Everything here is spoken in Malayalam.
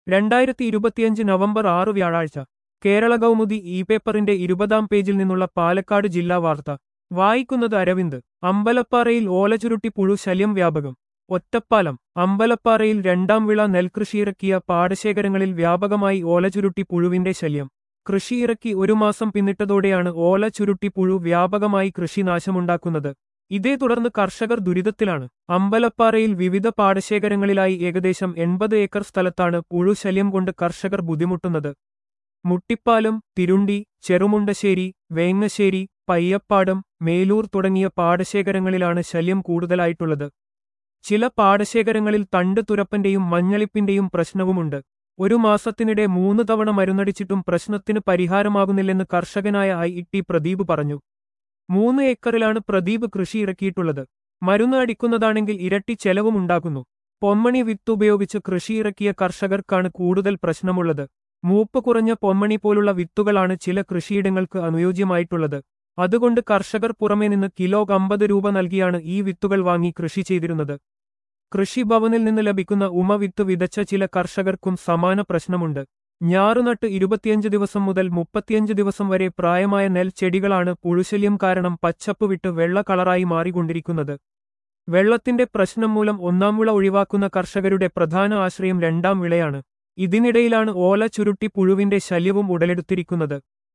രണ്ടായിരത്തി ഇരുപത്തിയഞ്ച് നവംബർ ആറ് വ്യാഴാഴ്ച കേരള കൗമുദി ഇ പേപ്പറിന്റെ ഇരുപതാം പേജിൽ നിന്നുള്ള പാലക്കാട് ജില്ലാ വാർത്ത വായിക്കുന്നത് അരവിന്ദ് അമ്പലപ്പാറയിൽ ഓലചുരുട്ടി പുഴു ശല്യം വ്യാപകം ഒറ്റപ്പാലം അമ്പലപ്പാറയിൽ രണ്ടാം വിള നെൽകൃഷിയിറക്കിയ പാടശേഖരങ്ങളിൽ വ്യാപകമായി ഓലചുരുട്ടി പുഴുവിന്റെ ശല്യം കൃഷിയിറക്കി ഒരു മാസം പിന്നിട്ടതോടെയാണ് ഓല ചുരുട്ടി പുഴു വ്യാപകമായി കൃഷിനാശമുണ്ടാക്കുന്നത് ഇതേ തുടർന്ന് കർഷകർ ദുരിതത്തിലാണ് അമ്പലപ്പാറയിൽ വിവിധ പാടശേഖരങ്ങളിലായി ഏകദേശം എൺപത് ഏക്കർ സ്ഥലത്താണ് പുഴു ശല്യം കൊണ്ട് കർഷകർ ബുദ്ധിമുട്ടുന്നത് മുട്ടിപ്പാലം തിരുണ്ടി ചെറുമുണ്ടശ്ശേരി വേങ്ങശ്ശേരി പയ്യപ്പാടം മേലൂർ തുടങ്ങിയ പാടശേഖരങ്ങളിലാണ് ശല്യം കൂടുതലായിട്ടുള്ളത് ചില പാടശേഖരങ്ങളിൽ തണ്ട് തുരപ്പന്റെയും മഞ്ഞളിപ്പിന്റെയും പ്രശ്നവുമുണ്ട് ഒരു മാസത്തിനിടെ മൂന്ന് തവണ മരുന്നടിച്ചിട്ടും പ്രശ്നത്തിന് പരിഹാരമാകുന്നില്ലെന്ന് കർഷകനായ ഐ ടി പ്രദീപ് പറഞ്ഞു മൂന്ന് ഏക്കറിലാണ് പ്രദീപ് കൃഷി ഇറക്കിയിട്ടുള്ളത് മരുന്ന് അടിക്കുന്നതാണെങ്കിൽ ഇരട്ടി ചെലവും ഉണ്ടാക്കുന്നു പൊന്മണി വിത്ത് ഉപയോഗിച്ച് കൃഷി ഇറക്കിയ കർഷകർക്കാണ് കൂടുതൽ പ്രശ്നമുള്ളത് മൂപ്പ് കുറഞ്ഞ പൊന്മണി പോലുള്ള വിത്തുകളാണ് ചില കൃഷിയിടങ്ങൾക്ക് അനുയോജ്യമായിട്ടുള്ളത് അതുകൊണ്ട് കർഷകർ പുറമേ നിന്ന് കിലോ അമ്പത് രൂപ നൽകിയാണ് ഈ വിത്തുകൾ വാങ്ങി കൃഷി ചെയ്തിരുന്നത് കൃഷിഭവനിൽ നിന്ന് ലഭിക്കുന്ന ഉമ വിത്ത് വിതച്ച ചില കർഷകർക്കും സമാന പ്രശ്നമുണ്ട് ഞാറുനട്ട് ഇരുപത്തിയഞ്ച് ദിവസം മുതൽ മുപ്പത്തിയഞ്ച് ദിവസം വരെ പ്രായമായ നെൽച്ചെടികളാണ് പുഴുശല്യം കാരണം പച്ചപ്പ് വിട്ട് വെള്ള കളറായി മാറിക്കൊണ്ടിരിക്കുന്നത് വെള്ളത്തിന്റെ പ്രശ്നം മൂലം ഒന്നാം വിള ഒഴിവാക്കുന്ന കർഷകരുടെ പ്രധാന ആശ്രയം രണ്ടാം വിളയാണ് ഇതിനിടയിലാണ് ഓല ചുരുട്ടി പുഴുവിന്റെ ശല്യവും ഉടലെടുത്തിരിക്കുന്നത്